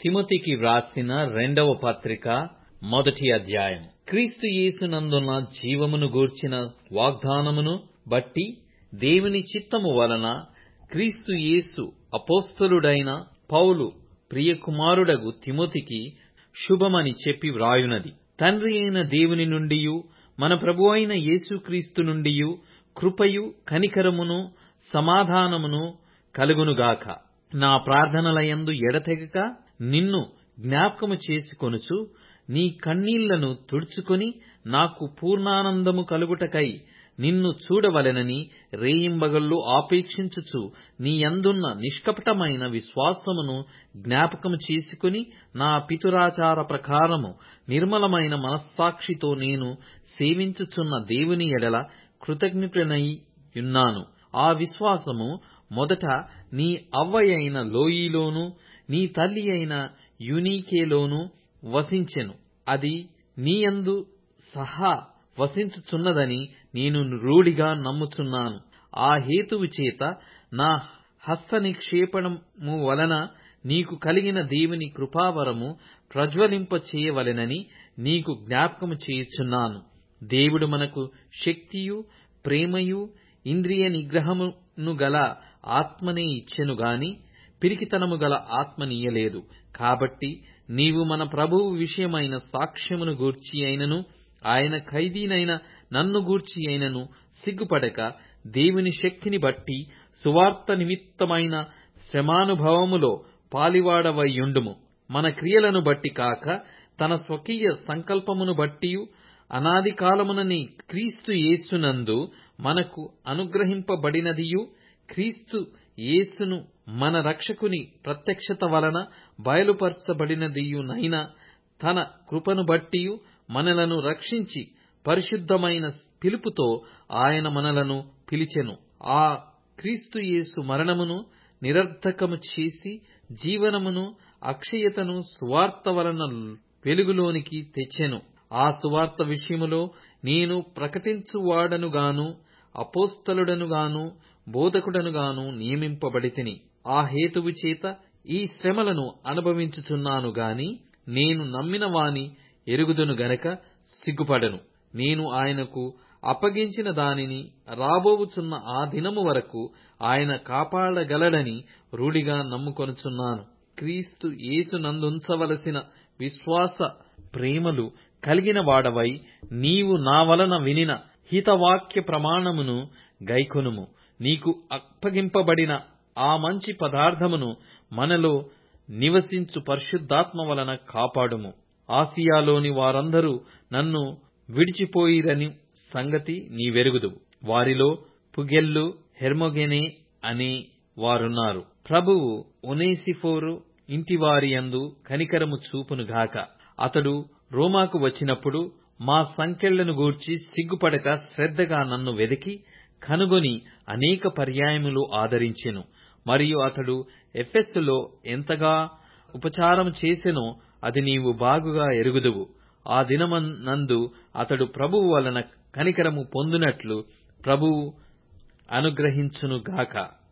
తిమోతికి వ్రాసిన రెండవ పత్రిక మొదటి అధ్యాయం క్రీస్తు యేసునందున్న జీవమును గూర్చిన వాగ్దానమును బట్టి దేవుని చిత్తము వలన క్రీస్తు యేసు అపోస్తలుడైన పౌలు ప్రియకుమారుడగు తిమోతికి శుభమని చెప్పి వ్రాయునది తండ్రి అయిన దేవుని నుండియు మన ప్రభువైన యేసుక్రీస్తు నుండియు కృపయు కనికరమును సమాధానమును కలుగునుగాక నా ప్రార్థనలయందు ఎడతెగక నిన్ను జ్ఞాపకము చేసుకొనుచు నీ కన్నీళ్లను తుడుచుకొని నాకు పూర్ణానందము కలుగుటకై నిన్ను చూడవలెనని రేయింబగళ్ళు ఆపేక్షించుచు నీ యందున్న నిష్కపటమైన విశ్వాసమును జ్ఞాపకము చేసుకుని నా పితురాచార ప్రకారము నిర్మలమైన మనస్సాక్షితో నేను సేవించుచున్న దేవుని ఎడల కృతజ్ఞుడనై యున్నాను ఆ విశ్వాసము మొదట నీ అవ్వయైన లోయిలోను నీ తల్లి అయిన యూనీకేలోను వసించెను అది నీయందు సహా వసించుచున్నదని నేను రూఢిగా నమ్ముచున్నాను ఆ హేతువు చేత నా హస్త నిక్షేపణము వలన నీకు కలిగిన దేవుని కృపావరము ప్రజ్వలింప చేయవలెనని నీకు జ్ఞాపకము చేయుచున్నాను దేవుడు మనకు శక్తియు ప్రేమయు ఇంద్రియ నిగ్రహమును గల ఆత్మనే ఇచ్చెను గాని పిరికితనము గల ఆత్మనియ్యలేదు కాబట్టి నీవు మన ప్రభువు విషయమైన సాక్ష్యమును గూర్చి అయినను ఆయన ఖైదీనైన నన్ను గూర్చి అయినను సిగ్గుపడక దేవుని శక్తిని బట్టి సువార్త నిమిత్తమైన శ్రమానుభవములో పాలివాడవయ్యుండుము మన క్రియలను బట్టి కాక తన స్వకీయ సంకల్పమును బట్టియు అనాది కాలమునని క్రీస్తు యేసునందు మనకు అనుగ్రహింపబడినదియు క్రీస్తు యేసును మన రక్షకుని ప్రత్యక్షత వలన బయలుపరచబడినదియునైన తన కృపను బట్టియు మనలను రక్షించి పరిశుద్ధమైన పిలుపుతో ఆయన మనలను పిలిచెను ఆ క్రీస్తు యేసు మరణమును నిరర్ధకము చేసి జీవనమును అక్షయతను సువార్త వలన వెలుగులోనికి తెచ్చెను ఆ సువార్త విషయములో నేను ప్రకటించువాడనుగాను అపోస్తలుడనుగాను బోధకుడనుగాను నియమింపబడితిని ఆ హేతువు చేత ఈ శ్రమలను అనుభవించుచున్నాను గాని నేను నమ్మిన వాని ఎరుగుదును గనక సిగ్గుపడను నేను ఆయనకు అప్పగించిన దానిని రాబోవుచున్న ఆ దినము వరకు ఆయన కాపాడగలడని రూఢిగా నమ్ముకొనుచున్నాను క్రీస్తు యేసునందుంచవలసిన విశ్వాస ప్రేమలు కలిగిన వాడవై నీవు నా వలన వినిన హితవాక్య ప్రమాణమును గైకొనుము నీకు అప్పగింపబడిన ఆ మంచి పదార్థమును మనలో నివసించు పరిశుద్ధాత్మ వలన కాపాడుము ఆసియాలోని వారందరూ నన్ను విడిచిపోయిరని సంగతి నీవెరుగుదు వారిలో పుగెల్లు హెర్మొగెనే అనే వారున్నారు ప్రభువు ఒనేసిఫోరు ఇంటివారియందు కనికరము చూపునుగాక అతడు రోమాకు వచ్చినప్పుడు మా సంకెళ్లను గూర్చి సిగ్గుపడక శ్రద్ధగా నన్ను వెదికి కనుగొని అనేక పర్యాయములు ఆదరించెను మరియు అతడు ఎఫెస్సులో ఎంతగా ఉపచారం చేసెనో అది నీవు బాగుగా ఎరుగుదువు ఆ దినమనందు అతడు ప్రభువు వలన కనికరము పొందునట్లు ప్రభువు అనుగ్రహించునుగాక